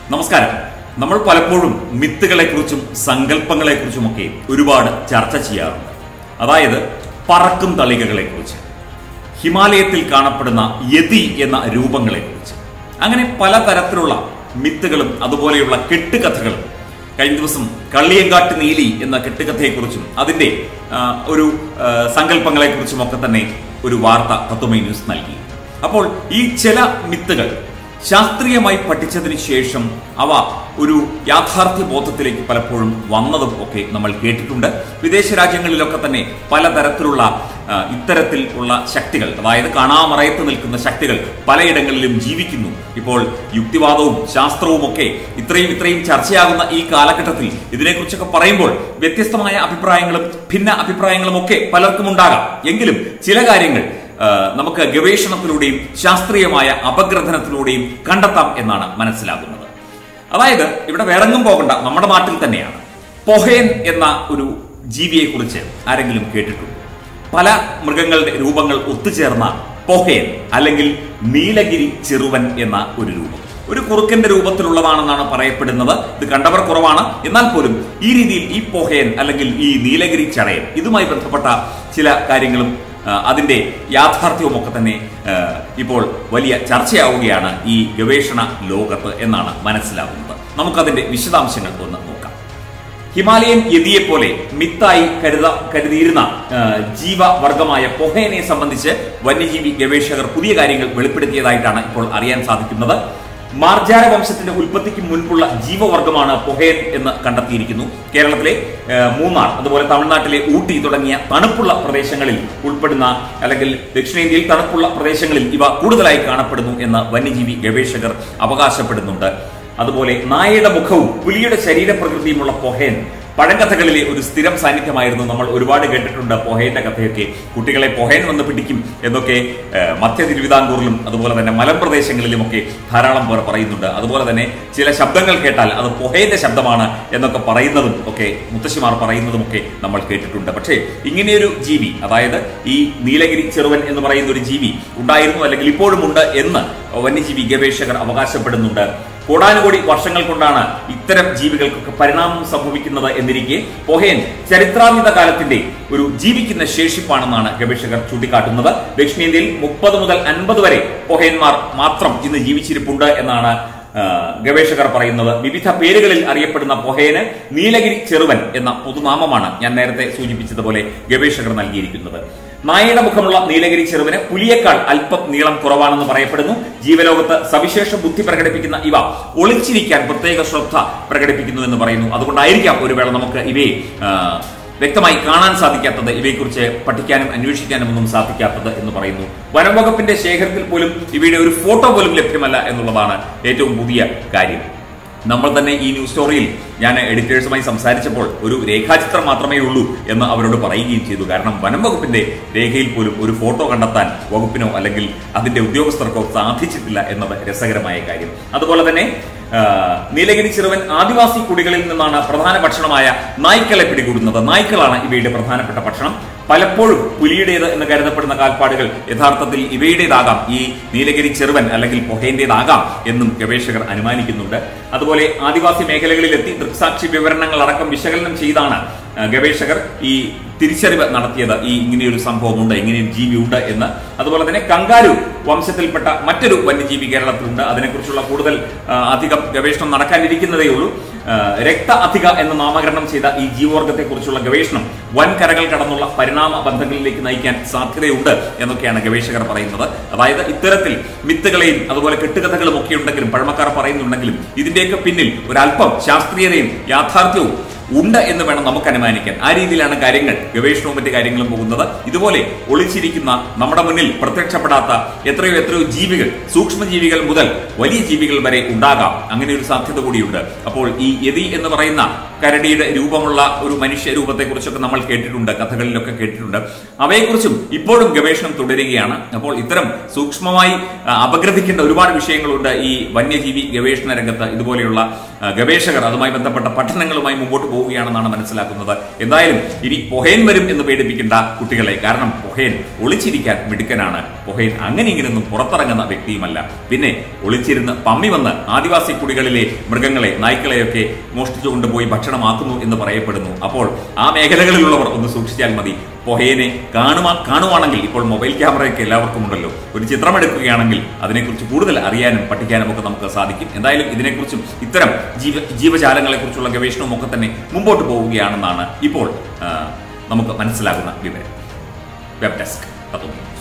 നമസ്കാരം നമ്മൾ പലപ്പോഴും മിത്തുകളെക്കുറിച്ചും സങ്കല്പങ്ങളെക്കുറിച്ചുമൊക്കെ ഒരുപാട് ചർച്ച ചെയ്യാറുണ്ട് അതായത് പറക്കും തളികകളെക്കുറിച്ച് ഹിമാലയത്തിൽ കാണപ്പെടുന്ന യതി എന്ന രൂപങ്ങളെക്കുറിച്ച് അങ്ങനെ പലതരത്തിലുള്ള മിത്തുകളും അതുപോലെയുള്ള കെട്ടുകഥകളും കഴിഞ്ഞ ദിവസം കള്ളിയങ്കാട്ട് നീലി എന്ന കെട്ടുകഥയെക്കുറിച്ചും അതിന്റെ ആ, ഒരു ആ, സങ്കല്പങ്ങളെക്കുറിച്ചുമൊക്കെ തന്നെ ഒരു വാർത്ത തത്വമൈ ന്യൂസ് നൽകി അപ്പോൾ ഈ ചില മിത്തുകൾ ശാസ്ത്രീയമായി പഠിച്ചതിന് ശേഷം അവ ഒരു യാഥാർത്ഥ്യ ബോധത്തിലേക്ക് പലപ്പോഴും വന്നതും ഒക്കെ നമ്മൾ കേട്ടിട്ടുണ്ട് വിദേശ രാജ്യങ്ങളിലൊക്കെ തന്നെ പലതരത്തിലുള്ള ആ, ഇത്തരത്തിൽ ഉള്ള ശക്തികൾ അതായത് കാണാമറയത്ത് നിൽക്കുന്ന ശക്തികൾ പലയിടങ്ങളിലും ജീവിക്കുന്നു ഇപ്പോൾ യുക്തിവാദവും ശാസ്ത്രവും ഒക്കെ ഇത്രയും ഇത്രയും ചർച്ചയാകുന്ന ഈ കാലഘട്ടത്തിൽ ഇതിനെക്കുറിച്ചൊക്കെ പറയുമ്പോൾ വ്യത്യസ്തമായ അഭിപ്രായങ്ങളും ഭിന്ന അഭിപ്രായങ്ങളും ഒക്കെ പലർക്കും ഉണ്ടാകാം എങ്കിലും ചില കാര്യങ്ങൾ ആ, നമുക്ക് ഗവേഷണത്തിലൂടെയും ശാസ്ത്രീയമായ അപഗ്രഥനത്തിലൂടെയും കണ്ടെത്താം എന്നാണ് മനസ്സിലാകുന്നത് അതായത് ഇവിടെ വേറെങ്ങും പോകണ്ട നമ്മുടെ നാട്ടിൽ തന്നെയാണ് പൊഹേൻ എന്ന ഒരു ജീവിയെക്കുറിച്ച് ആരെങ്കിലും കേട്ടിട്ടുണ്ടോ പല മൃഗങ്ങളുടെ രൂപങ്ങൾ ഒത്തുചേർന്ന പൊഹേൻ അല്ലെങ്കിൽ നീലഗിരി ചെറുവൻ എന്ന ഒരു രൂപം ഒരു കുറുക്കന്റെ രൂപത്തിലുള്ളതാണെന്നാണ് പറയപ്പെടുന്നത് ഇത് കണ്ടവർ കുറവാണ് എന്നാൽ പോലും ഈ രീതിയിൽ ഈ പൊഹേൻ അല്ലെങ്കിൽ ഈ നീലഗിരി ചടയൻ ഇതുമായി ബന്ധപ്പെട്ട ചില കാര്യങ്ങളും ആ, അതിന്റെ യാഥാർത്ഥ്യവും ഒക്കെ തന്നെ ആ, ഇപ്പോൾ വലിയ ചർച്ചയാവുകയാണ് ഈ ഗവേഷണ ലോകത്ത് എന്നാണ് മനസ്സിലാകുന്നത് നമുക്കതിന്റെ വിശദാംശങ്ങൾ ഒന്ന് നോക്കാം ഹിമാലയൻ യതിയെ പോലെ മിത്തായി കരുത കരുതിയിരുന്ന ആ, ജീവവർഗമായ പൊഹേനെ സംബന്ധിച്ച് വന്യജീവി ഗവേഷകർ പുതിയ കാര്യങ്ങൾ വെളിപ്പെടുത്തിയതായിട്ടാണ് ഇപ്പോൾ അറിയാൻ സാധിക്കുന്നത് മാർജാര വംശത്തിന്റെ ഉൽപ്പത്തിക്ക് മുൻപുള്ള ജീവവർഗമാണ് പൊഹേൻ എന്ന് കണ്ടെത്തിയിരിക്കുന്നു കേരളത്തിലെ ആ, മൂന്നാർ അതുപോലെ തമിഴ്നാട്ടിലെ ഊട്ടി തുടങ്ങിയ തണുപ്പുള്ള പ്രദേശങ്ങളിൽ ഉൾപ്പെടുന്ന അല്ലെങ്കിൽ ദക്ഷിണേന്ത്യയിൽ തണുപ്പുള്ള പ്രദേശങ്ങളിൽ ഇവ കൂടുതലായി കാണപ്പെടുന്നു എന്ന് വന്യജീവി ഗവേഷകർ അവകാശപ്പെടുന്നുണ്ട് അതുപോലെ നായയുടെ മുഖവും പുലിയുടെ ശരീരപ്രകൃതിയുമുള്ള പൊഹേൻ പഴങ്കഥകളിലെ ഒരു സ്ഥിരം സാന്നിധ്യമായിരുന്നു നമ്മൾ ഒരുപാട് കേട്ടിട്ടുണ്ട് പൊഹേന്റെ കഥയൊക്കെ കുട്ടികളെ പൊഹേൻ വന്ന് പിടിക്കും എന്നൊക്കെ ഏഹ്, മധ്യ തിരുവിതാംകൂറിലും അതുപോലെ തന്നെ മലമ്പ്രദേശങ്ങളിലുമൊക്കെ ധാരാളം പേർ പറയുന്നുണ്ട് അതുപോലെ തന്നെ ചില ശബ്ദങ്ങൾ കേട്ടാൽ അത് പൊഹേന്റെ ശബ്ദമാണ് എന്നൊക്കെ പറയുന്നതും ഒക്കെ മുത്തശ്ശിമാർ പറയുന്നതുമൊക്കെ നമ്മൾ കേട്ടിട്ടുണ്ട് പക്ഷേ ഇങ്ങനെയൊരു ജീവി അതായത് ഈ നീലഗിരി ചെറുവൻ എന്ന് പറയുന്ന ഒരു ജീവി ഉണ്ടായിരുന്നു അല്ലെങ്കിൽ ഇപ്പോഴും ഉണ്ട് എന്ന് വന്യജീവി ഗവേഷകർ അവകാശപ്പെടുന്നുണ്ട് കോടാനുകോടി വർഷങ്ങൾ കൊണ്ടാണ് ഇത്തരം ജീവികൾക്കൊക്കെ പരിണാമം സംഭവിക്കുന്നത് എന്നിരിക്കെ പൊഹേൻ ചരിത്രാതീത കാലത്തിന്റെ ഒരു ജീവിക്കുന്ന ശേഷിപ്പാണെന്നാണ് ഗവേഷകർ ചൂണ്ടിക്കാട്ടുന്നത് ദക്ഷിണേന്ത്യയിൽ മുപ്പത് മുതൽ അൻപത് വരെ പൊഹേന്മാർ മാത്രം ഇന്ന് ജീവിച്ചിരിപ്പുണ്ട് എന്നാണ് ആ, ഗവേഷകർ പറയുന്നത് വിവിധ പേരുകളിൽ അറിയപ്പെടുന്ന പൊഹേന് നീലഗിരി ചെറുവൻ എന്ന പൊതുനാമമാണ് ഞാൻ നേരത്തെ സൂചിപ്പിച്ചതുപോലെ ഗവേഷകർ നൽകിയിരിക്കുന്നത് നായയുടെ മുഖമുള്ള നീലഗിരി ചെറുവിന് പുലിയേക്കാൾ അല്പം നീളം കുറവാണെന്ന് പറയപ്പെടുന്നു ജീവലോകത്ത് സവിശേഷ ബുദ്ധി പ്രകടിപ്പിക്കുന്ന ഇവ ഒളിച്ചിരിക്കാൻ പ്രത്യേക ശ്രദ്ധ പ്രകടിപ്പിക്കുന്നു എന്ന് പറയുന്നു അതുകൊണ്ടായിരിക്കാം ഒരു വേള നമുക്ക് ഇവയെ ആ, വ്യക്തമായി കാണാൻ സാധിക്കാത്തത് ഇവയെക്കുറിച്ച് പഠിക്കാനും അന്വേഷിക്കാനും ഒന്നും സാധിക്കാത്തത് എന്ന് പറയുന്നു വനം വകുപ്പിന്റെ ശേഖരത്തിൽ പോലും ഇവയുടെ ഒരു ഫോട്ടോ പോലും ലഭ്യമല്ല എന്നുള്ളതാണ് ഏറ്റവും പുതിയ കാര്യം നമ്മൾ തന്നെ ഈ ന്യൂസ് സ്റ്റോറിയിൽ ഞാൻ എഡിറ്റേഴ്സുമായി സംസാരിച്ചപ്പോൾ ഒരു രേഖാചിത്രം മാത്രമേ ഉള്ളൂ എന്ന് അവരോട് പറയുകയും ചെയ്തു കാരണം വനം വകുപ്പിന്റെ രേഖയിൽ പോലും ഒരു ഫോട്ടോ കണ്ടെത്താൻ വകുപ്പിനോ അല്ലെങ്കിൽ അതിന്റെ ഉദ്യോഗസ്ഥർക്കോ സാധിച്ചിട്ടില്ല എന്നത് രസകരമായ കാര്യം അതുപോലെ തന്നെ ആ, നീലഗിരി ചെറുവൻ ആദിവാസി കുടികളിൽ നിന്നാണ് പ്രധാന ഭക്ഷണമായ നായ്ക്കളെ പിടികൂടുന്നത് നായ്ക്കളാണ് ഇവയുടെ പ്രധാനപ്പെട്ട ഭക്ഷണം പലപ്പോഴും പുലിയുടേത് എന്ന് കരുതപ്പെടുന്ന കാൽപ്പാടുകൾ യഥാർത്ഥത്തിൽ ഇവയുടേതാകാം ഈ നീലഗിരി ചെറുവൻ അല്ലെങ്കിൽ പൊഹേന്റേതാകാം എന്നും ഗവേഷകർ അനുമാനിക്കുന്നുണ്ട് അതുപോലെ ആദിവാസി മേഖലകളിലെത്തി ദൃക്സാക്ഷി വിവരണങ്ങൾ അടക്കം വിശകലനം ചെയ്താണ് ആ, ഗവേഷകർ ഈ തിരിച്ചറിവ് നടത്തിയത് ഈ ഇങ്ങനെയൊരു സംഭവമുണ്ട് ഇങ്ങനെയൊരു ജീവിയുണ്ട് എന്ന് അതുപോലെ തന്നെ കങ്കാരു വംശത്തിൽപ്പെട്ട മറ്റൊരു വന്യജീവി കേരളത്തിലുണ്ട് അതിനെക്കുറിച്ചുള്ള കൂടുതൽ ആ, അധികം ഗവേഷണം നടക്കാനിരിക്കുന്നതേ ഉള്ളൂ ആ, രക്ത അധിക എന്ന് നാമകരണം ചെയ്ത ഈ ജീവവർഗത്തെ കുറിച്ചുള്ള ഗവേഷണം വൻകരകൾ കടന്നുള്ള പരിണാമ ബന്ധങ്ങളിലേക്ക് നയിക്കാൻ സാധ്യതയുണ്ട് എന്നൊക്കെയാണ് ഗവേഷകർ പറയുന്നത് അതായത് ഇത്തരത്തിൽ മിത്തുകളെയും അതുപോലെ കെട്ടുകഥകളും ഒക്കെ ഉണ്ടെങ്കിലും പഴമക്കാർ പറയുന്നുണ്ടെങ്കിലും ഇതിന്റെയൊക്കെ പിന്നിൽ ഒരല്പം ശാസ്ത്രീയതയും യാഥാർത്ഥ്യവും ഉണ്ട് എന്ന് വേണം നമുക്ക് അനുമാനിക്കാൻ ആ രീതിയിലാണ് കാര്യങ്ങൾ ഗവേഷണവും മറ്റു കാര്യങ്ങളും പോകുന്നത് ഇതുപോലെ ഒളിച്ചിരിക്കുന്ന നമ്മുടെ മുന്നിൽ പ്രത്യക്ഷപ്പെടാത്ത എത്രയോ എത്രയോ ജീവികൾ സൂക്ഷ്മജീവികൾ മുതൽ വലിയ ജീവികൾ വരെ ഉണ്ടാകാം അങ്ങനെ ഒരു സാധ്യത കൂടിയുണ്ട് അപ്പോൾ ഈ യതി എന്ന് പറയുന്ന കരടിയുടെ രൂപമുള്ള ഒരു മനുഷ്യ രൂപത്തെക്കുറിച്ചൊക്കെ നമ്മൾ കേട്ടിട്ടുണ്ട് കഥകളിലൊക്കെ കേട്ടിട്ടുണ്ട് അവയെക്കുറിച്ചും ഇപ്പോഴും ഗവേഷണം തുടരുകയാണ് അപ്പോൾ ഇത്തരം സൂക്ഷ്മമായി ആ, അപഗ്രഥിക്കേണ്ട ഒരുപാട് വിഷയങ്ങളുണ്ട് ഈ വന്യജീവി ഗവേഷണ രംഗത്ത് ഇതുപോലെയുള്ള ആ, ഗവേഷകർ അതുമായി ബന്ധപ്പെട്ട പഠനങ്ങളുമായി മുമ്പോട്ട് പോവുകയാണെന്നാണ് മനസ്സിലാക്കുന്നത് എന്തായാലും ഇനി പൊഹേൻ വരും എന്ന് പേടിപ്പിക്കേണ്ട കുട്ടികളെ കാരണം പൊഹേൻ ഒളിച്ചിരിക്കാൻ മിടുക്കനാണ് പൊഹേൻ അങ്ങനെ ഇങ്ങനെയൊന്നും പുറത്തിറങ്ങുന്ന വ്യക്തിയുമല്ല പിന്നെ ഒളിച്ചിരുന്ന് പമ്മി വന്ന് ആദിവാസി കുടികളിലെ മൃഗങ്ങളെ നായ്ക്കളെയൊക്കെ മോഷ്ടിച്ചു കൊണ്ടുപോയി ഭക്ഷണമാക്കുന്നു എന്ന് പറയപ്പെടുന്നു അപ്പോൾ ആ മേഖലകളിലുള്ളവർ ഒന്ന് സൂക്ഷിച്ചാൽ മതി പൊഹേനെ കാണുവാ കാണുവാണെങ്കിൽ ഇപ്പോൾ മൊബൈൽ ക്യാമറയൊക്കെ എല്ലാവർക്കും ഉണ്ടല്ലോ ഒരു ചിത്രം എടുക്കുകയാണെങ്കിൽ അതിനെക്കുറിച്ച് കൂടുതൽ അറിയാനും പഠിക്കാനും ഒക്കെ നമുക്ക് സാധിക്കും എന്തായാലും ഇതിനെക്കുറിച്ചും ഇത്തരം ജീവ ജീവജാലങ്ങളെക്കുറിച്ചുള്ള ഗവേഷണവും ഒക്കെ തന്നെ മുമ്പോട്ട് പോവുകയാണെന്നാണ് ഇപ്പോൾ ആ, നമുക്ക് മനസ്സിലാകുന്ന വിവരം വെബ് ഡെസ്ക് തത്വം